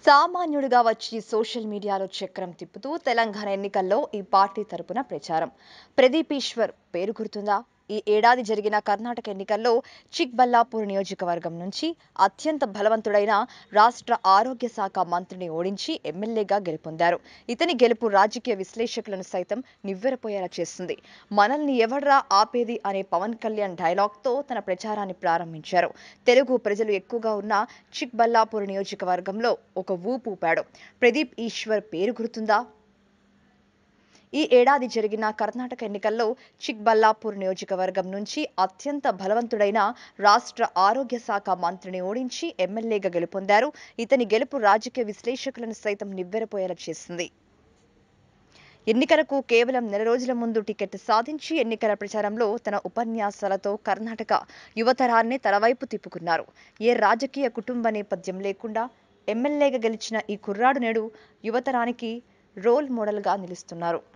సామాన్యుడిగా వచ్చి సోషల్ మీడియాలో చక్రం తిప్పుతూ తెలంగాణ ఎన్నికల్లో ఈ పార్టీ తరపున ప్రచారం ప్రదీప్ ఈశ్వర్ పేరు గుర్తుందా ఈ ఏడాది జరిగిన కర్ణాటక ఎన్నికల్లో చిక్బల్లాపూర్ నియోజకవర్గం నుంచి అత్యంత బలవంతుడైన రాష్ట్ర ఆరోగ్య శాఖ మంత్రిని ఓడించి ఎమ్మెల్యేగా గెలుపొందారు ఇతని గెలుపు రాజకీయ విశ్లేషకులను సైతం నివ్వెరపోయేలా చేస్తుంది మనల్ని ఎవడ్రా ఆపేది అనే పవన్ కళ్యాణ్ డైలాగ్తో తన ప్రచారాన్ని ప్రారంభించారు తెలుగు ప్రజలు ఎక్కువగా ఉన్న చిక్బల్లాపూర్ నియోజకవర్గంలో ఒక ఊపు ఊపాడు ప్రదీప్ ఈశ్వర్ పేరు గుర్తుందా ఈ ఏడాది జరిగిన కర్ణాటక ఎన్నికల్లో చిక్బల్లాపూర్ నియోజకవర్గం నుంచి అత్యంత బలవంతుడైన రాష్ట్ర ఆరోగ్య శాఖ మంత్రిని ఓడించి ఎమ్మెల్యేగా గెలుపొందారు ఇతని గెలుపు రాజకీయ విశ్లేషకులను సైతం నివ్వెరపోయేలా చేసింది ఎన్నికలకు కేవలం నెల రోజుల ముందు టికెట్ సాధించి ఎన్నికల ప్రచారంలో తన ఉపన్యాసాలతో కర్ణాటక యువతరాన్ని తన వైపు తిప్పుకున్నారు ఏ రాజకీయ కుటుంబ నేపథ్యం లేకుండా ఎమ్మెల్యేగా గెలిచిన ఈ కుర్రాడు నేడు యువతరానికి రోల్ మోడల్గా నిలుస్తున్నారు